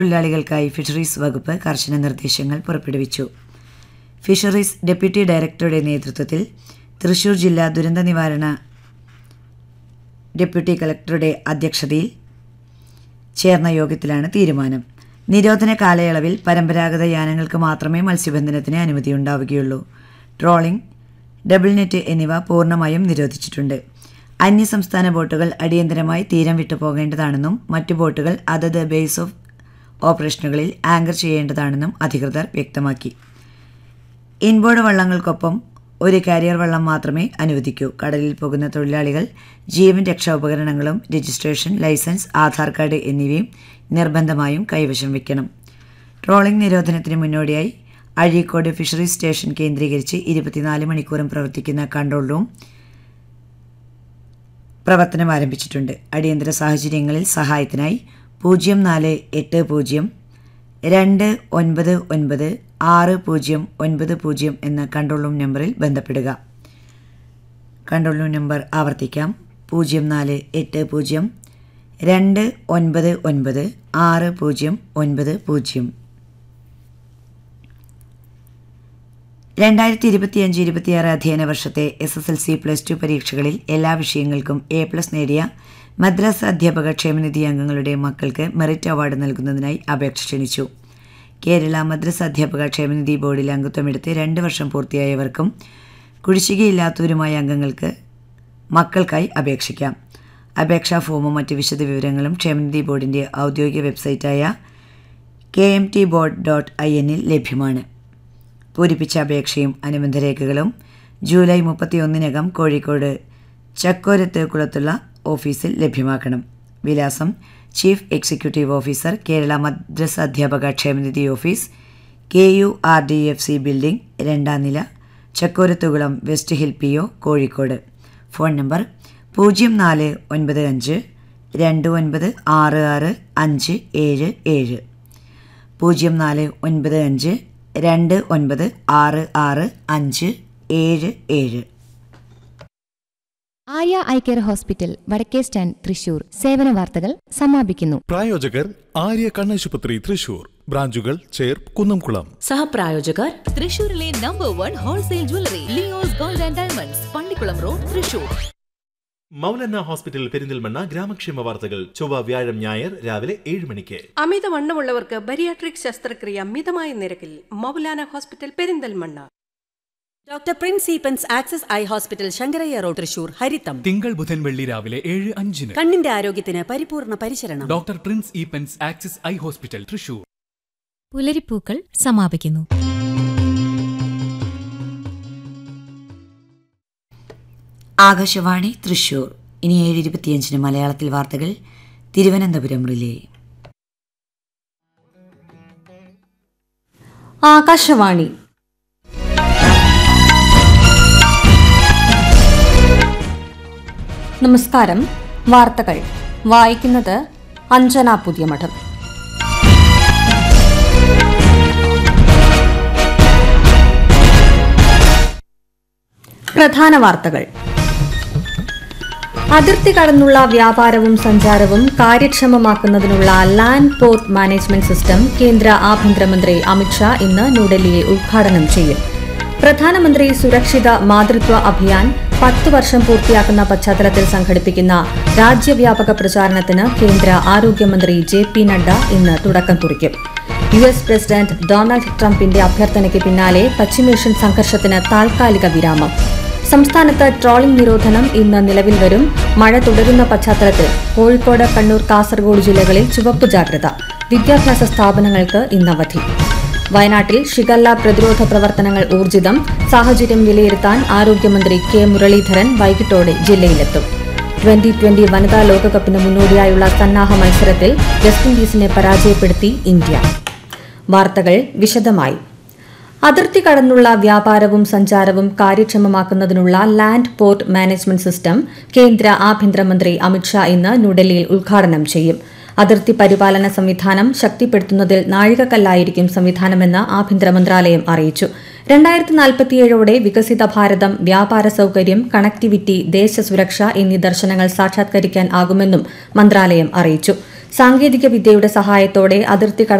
തൊഴിലാളികൾക്കായി ഫിഷറീസ് വകുപ്പ് കർശന നിർദ്ദേശങ്ങൾ പുറപ്പെടുവിച്ചു ഫിഷറീസ് ഡെപ്യൂട്ടി ഡയറക്ടറുടെ നേതൃത്വത്തിൽ തൃശൂർ ജില്ലാ ദുരന്ത നിവാരണ ഡെപ്യൂട്ടി കളക്ടറുടെ അധ്യക്ഷതയിൽ ചേർന്ന യോഗത്തിലാണ് തീരുമാനം നിരോധന കാലയളവിൽ പരമ്പരാഗത യാനങ്ങൾക്ക് മാത്രമേ മത്സ്യബന്ധനത്തിന് അനുമതിയുണ്ടാവുകയുള്ളൂ ട്രോളിംഗ് ഡബിൾ നെറ്റ് എന്നിവ പൂർണ്ണമായും നിരോധിച്ചിട്ടുണ്ട് അന്യസംസ്ഥാന ബോട്ടുകൾ അടിയന്തരമായി തീരം വിട്ടു പോകേണ്ടതാണെന്നും മറ്റു ബോട്ടുകൾ അതത് ബേസ് ഓഫ് ഓപ്പറേഷനുകളിൽ ആങ്കർ ചെയ്യേണ്ടതാണെന്നും അധികൃതർ വ്യക്തമാക്കി ഇൻബോർഡ് വള്ളങ്ങൾക്കൊപ്പം ഒരു കാരിയർ വള്ളം മാത്രമേ അനുവദിക്കൂ കടലിൽ പോകുന്ന തൊഴിലാളികൾ ജീവൻ രക്ഷാ ഉപകരണങ്ങളും രജിസ്ട്രേഷൻ ലൈസൻസ് ആധാർ കാർഡ് എന്നിവയും നിർബന്ധമായും കൈവശം വയ്ക്കണം ട്രോളിംഗ് നിരോധനത്തിന് മുന്നോടിയായി അഴീക്കോട് ഫിഷറീസ് സ്റ്റേഷൻ കേന്ദ്രീകരിച്ച് ഇരുപത്തിനാല് മണിക്കൂറും പ്രവർത്തിക്കുന്ന കൺട്രോൾ റൂം പ്രവർത്തനം ആരംഭിച്ചിട്ടുണ്ട് അടിയന്തര സാഹചര്യങ്ങളിൽ സഹായത്തിനായി പൂജ്യം നാല് എട്ട് പൂജ്യം രണ്ട് ഒൻപത് ഒൻപത് ആറ് പൂജ്യം ഒൻപത് പൂജ്യം എന്ന കൺട്രോൾ റൂം നമ്പറിൽ ബന്ധപ്പെടുക കൺട്രോൾ റൂം നമ്പർ ആവർത്തിക്കാം പൂജ്യം നാല് എട്ട് പൂജ്യം രണ്ട് ഒൻപത് ഒൻപത് ആറ് പൂജ്യം ഒൻപത് പൂജ്യം രണ്ടായിരത്തി ഇരുപത്തിയഞ്ച് ഇരുപത്തിയാറ് അധ്യയന വർഷത്തെ S S L C plus two പരീക്ഷകളിൽ എല്ലാ വിഷയങ്ങൾക്കും എ പ്ലസ് നേടിയ മദ്രാസ് അധ്യാപക ക്ഷേമനിധി അംഗങ്ങളുടെ മക്കൾക്ക് മെറിറ്റ് അവാർഡ് നൽകുന്നതിനായി അപേക്ഷ ക്ഷണിച്ചു കേരള മദ്രസ അധ്യാപക ക്ഷേമനിധി ബോർഡിൽ അംഗത്വമെടുത്ത് രണ്ട് വർഷം പൂർത്തിയായവർക്കും കുടിശ്ശികയില്ലാത്തവരുമായ അംഗങ്ങൾക്ക് മക്കൾക്കായി അപേക്ഷിക്കാം അപേക്ഷാ ഫോമും മറ്റ് വിശദവിവരങ്ങളും ക്ഷേമനിധി ബോർഡിൻ്റെ ഔദ്യോഗിക വെബ്സൈറ്റായ K M T board dot I എന്നിൽ ലഭ്യമാണ് പൂരിപ്പിച്ച അപേക്ഷയും അനുബന്ധ രേഖകളും ജൂലൈ മുപ്പത്തിയൊന്നിനകം കോഴിക്കോട് ചക്കോരത്ത് കുളത്തുള്ള ഓഫീസിൽ ലഭ്യമാക്കണം വിലാസം ചീഫ് എക്സിക്യൂട്ടീവ് ഓഫീസർ കേരള മദ്രസ അധ്യാപക ക്ഷേമനിധി office K U R D F C building രണ്ടാം നില Chakkorathukulam west hill P O Kozhikode phone number പൂജ്യം നാല് ഒൻപത് അഞ്ച് രണ്ട് ഒൻപത് ആറ് ആറ് അഞ്ച് ഏഴ് ഏഴ് പൂജ്യം നാല് ഒൻപത് അഞ്ച് രണ്ട് ഒൻപത് ആറ് ആറ് അഞ്ച് ഏഴ് ഏഴ് ആര്യ ഐ കെയർ ഹോസ്പിറ്റൽ വടക്കേ സ്റ്റാൻഡ് തൃശൂർ സേവന വാർത്തകൾ സമാപിക്കുന്നു പ്രായോജകർ ആര്യ കണ്ണാശുപത്രി തൃശൂർ ബ്രാഞ്ചുകൾ ചേർ കുന്നംകുളം സഹപ്രായോജകർ തൃശൂരിലെ number one wholesale jewellery Leo's gold and diamonds Pallikulam road Thrissur Maulana hospital Perinthalmanna ഗ്രാമക്ഷേമ വാർത്തകൾ ചൊവ്വ വ്യാഴം ഞായർ രാവിലെ ഏഴ് മണിക്ക് അമിതവണ്ണമുള്ളവർക്ക് ബരിയാട്രിക് ശസ്ത്രക്രിയ മിതമായ നിരക്കിൽ Maulana hospital Perinthalmanna doctor Prince Eappen's Axis eye hospital Sankarayya road Thrissur ഹരിത്തം തിങ്കൾ ബുധൻ വെള്ളി രാവിലെ ഏഴ് അഞ്ചിന് കണ്ണിന്റെ ആരോഗ്യത്തിന് പരിപൂർണ പരിചരണം doctor Prince Eappen's Axis eye hospital Thrissur പുലരിപ്പൂക്കൾ സമാപിക്കുന്നു ആകാശവാണി തൃശൂർ ഇനി ഏഴ് ഇരുപത്തിയഞ്ചിന് മലയാളത്തിൽ വാർത്തകൾ തിരുവനന്തപുരം റിലേ ആകാശവാണി നമസ്കാരം വാർത്തകൾ വായിക്കുന്നത് അഞ്ജന പുതിയമഠം പ്രധാന വാർത്തകൾ അതിർത്തി കടന്നുള്ള വ്യാപാരവും സഞ്ചാരവും കാര്യക്ഷമമാക്കുന്നതിനുള്ള ലാൻഡ് പോർട്ട് മാനേജ്മെന്റ് സിസ്റ്റം കേന്ദ്ര ആഭ്യന്തരമന്ത്രി അമിത്ഷാ ഇന്ന് ന്യൂഡൽഹിയിൽ ഉദ്ഘാടനം ചെയ്യും പ്രധാനമന്ത്രി സുരക്ഷിത മാതൃത്വ അഭിയാൻ പത്ത് വർഷം പൂർത്തിയാക്കുന്ന പശ്ചാത്തലത്തിൽ സംഘടിപ്പിക്കുന്ന രാജ്യവ്യാപക പ്രചാരണത്തിന് കേന്ദ്ര ആരോഗ്യമന്ത്രി ജെ പി നഡ്ഡ ഇന്ന് തുടക്കം കുറിക്കും യു എസ് പ്രസിഡന്റ് ഡൊണാൾഡ് ട്രംപിന്റെ അഭ്യർത്ഥനയ്ക്ക് പിന്നാലെ പശ്ചിമേഷ്യൻ സംഘർഷത്തിന് താൽക്കാലിക വിരാമം സംസ്ഥാനത്ത് ട്രോളിംഗ് നിരോധനം ഇന്ന് നിലവിൽ വരും മഴ തുടരുന്ന പശ്ചാത്തലത്തിൽ കോഴിക്കോട് കണ്ണൂർ കാസർഗോഡ് ജില്ലകളിൽ ചുവപ്പ് ജാഗ്രത വിദ്യാഭ്യാസ സ്ഥാപനങ്ങൾക്ക് ഇന്ന് അവധി വയനാട്ടിൽ ഷിഗല്ല പ്രതിരോധ പ്രവർത്തനങ്ങൾ ഊർജിതം സാഹചര്യം വിലയിരുത്താൻ ആരോഗ്യമന്ത്രി കെ മുരളീധരൻ വൈകിട്ടോടെ ജില്ലയിലെത്തും ട്വന്റി ട്വന്റി വനിതാ ലോകകപ്പിന് മുന്നോടിയായുള്ള സന്നാഹ മത്സരത്തിൽ വെസ്റ്റ് ഇൻഡീസിനെ പരാജയപ്പെടുത്തി ഇന്ത്യ വാർത്തകൾ വിശദമായി അതിർത്തി കടന്നുള്ള വ്യാപാരവും സഞ്ചാരവും കാര്യക്ഷമമാക്കുന്നതിനുള്ള ലാൻഡ് പോർട്ട് മാനേജ്മെന്റ് സിസ്റ്റം കേന്ദ്ര ആഭ്യന്തരമന്ത്രി അമിത്ഷാ ഇന്ന് ന്യൂഡൽഹിയിൽ ഉദ്ഘാടനം ചെയ്യും അതിർത്തി പരിപാലന സംവിധാനം ശക്തിപ്പെടുത്തുന്നതിൽ നാഴികക്കല്ലായിരിക്കും സംവിധാനമെന്ന് ആഭ്യന്തര മന്ത്രാലയം അറിയിച്ചു രണ്ടായിരത്തി നാൽപ്പത്തിയേഴോടെ വികസിത ഭാരതം വ്യാപാര സൌകര്യം കണക്ടിവിറ്റി ദേശസുരക്ഷ എന്നീ ദർശനങ്ങൾ സാക്ഷാത്കരിക്കാൻ ആകുമെന്നും മന്ത്രാലയം അറിയിച്ചു സാങ്കേതിക വിദ്യയുടെ സഹായത്തോടെ അതിർത്തി